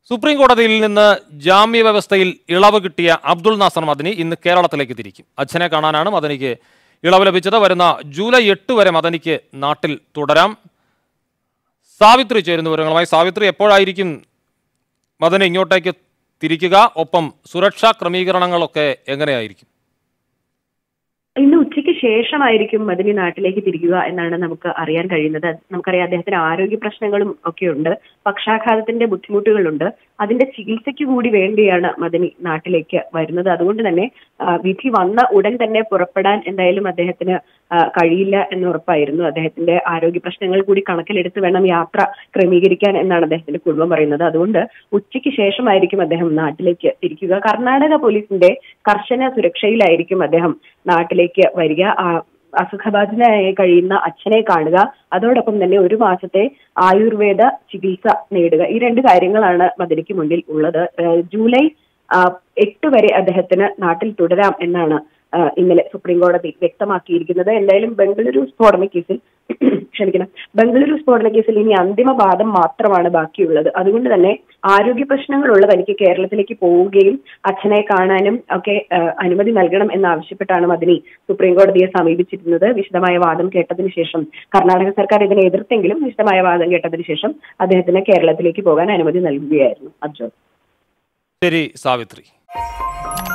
supreme കോടതിയിൽ നിന്ന് ജാമ്യ വ്യവസ്ഥയിൽ ഇളവ് കിട്ടിയ അബ്ദുൾ നാസർ മദനി ഇന്ന് കേരളത്തിലേക്ക് തിരിക്കും അച്ഛനെ കാണാനാണ് മദനിക്ക് ഇളവ് ലഭിച്ചത് വരുന്ന ജൂലൈ എട്ട് വരെ മദനിക്ക് നാട്ടിൽ തുടരാം സാവിത്രി ചേരുന്ന വിവരങ്ങളുമായി സാവിത്രി എപ്പോഴായിരിക്കും മദനി ഇങ്ങോട്ടേക്ക് തിരിക്കുക ഒപ്പം സുരക്ഷാ ക്രമീകരണങ്ങളൊക്കെ എങ്ങനെയായിരിക്കും ഇന്ന് ഉച്ചയ്ക്ക് ശേഷമായിരിക്കും മദനി നാട്ടിലേക്ക് തിരിക്കുക എന്നാണ് നമുക്ക് അറിയാൻ കഴിയുന്നത് നമുക്കറിയാം അദ്ദേഹത്തിന് ആരോഗ്യ പ്രശ്നങ്ങളും ഒക്കെ ഉണ്ട് പക്ഷാഘാതത്തിന്റെ ബുദ്ധിമുട്ടുകളുണ്ട് അതിന്റെ ചികിത്സയ്ക്ക് കൂടി വേണ്ടിയാണ് മദനി നാട്ടിലേക്ക് വരുന്നത് അതുകൊണ്ട് തന്നെ ആ, വിധി വന്ന ഉടൻ തന്നെ പുറപ്പെടാൻ എന്തായാലും അദ്ദേഹത്തിന് ആ, കഴിയില്ല എന്ന് ഉറപ്പായിരുന്നു അദ്ദേഹത്തിന്റെ ആരോഗ്യ പ്രശ്നങ്ങൾ കൂടി കണക്കിലെടുത്ത് വേണം യാത്ര ക്രമീകരിക്കാൻ എന്നാണ് അദ്ദേഹത്തിന്റെ കുടുംബം പറയുന്നത് അതുകൊണ്ട് ഉച്ചയ്ക്ക് ശേഷമായിരിക്കും അദ്ദേഹം നാട്ടിലേക്ക് തിരിക്കുക കർണാടക പോലീസിന്റെ കർശന സുരക്ഷയിലായിരിക്കും അദ്ദേഹം നാട്ടിലേക്ക് വരിക ആ, അസുഖബാധിതനായി കഴിയുന്ന അച്ഛനെ കാണുക അതോടൊപ്പം തന്നെ ഒരു മാസത്തെ ആയുർവേദ ചികിത്സ നേടുക ഈ രണ്ട് കാര്യങ്ങളാണ് മദനിക്ക് മുന്നിൽ ഉള്ളത് ഏഹ് ജൂലൈ ആ, എട്ട് വരെ അദ്ദേഹത്തിന് നാട്ടിൽ തുടരാം എന്നാണ് ആ, ഇന്നലെ സുപ്രീം കോടതി വ്യക്തമാക്കിയിരിക്കുന്നത് എന്തായാലും ബംഗളൂരു സ്ഫോടന കേസിൽ ക്ഷമിക്കണം ബംഗളൂരു സ്ഫോടന കേസിൽ ഇനി അന്തിമ വാദം മാത്രമാണ് ബാക്കിയുള്ളത് അതുകൊണ്ട് തന്നെ ആരോഗ്യ പ്രശ്നങ്ങളുള്ള തനിക്ക് കേരളത്തിലേക്ക് പോവുകയും അച്ഛനെ കാണാനും ഒക്കെ ആ, അനുമതി നൽകണം എന്നാവശ്യപ്പെട്ടാണ് മദിനി സുപ്രീം കോടതിയെ സമീപിച്ചിരുന്നത് വിശദമായ വാദം കേട്ടതിന് ശേഷം കർണാടക സർക്കാർ ഇതിനെ എതിർത്തെങ്കിലും വിശദമായ വാദം കേട്ടതിന് ശേഷം അദ്ദേഹത്തിന് കേരളത്തിലേക്ക് പോകാൻ അനുമതി നൽകുകയായിരുന്നു അർജുൻ ശരി സാവിത്രി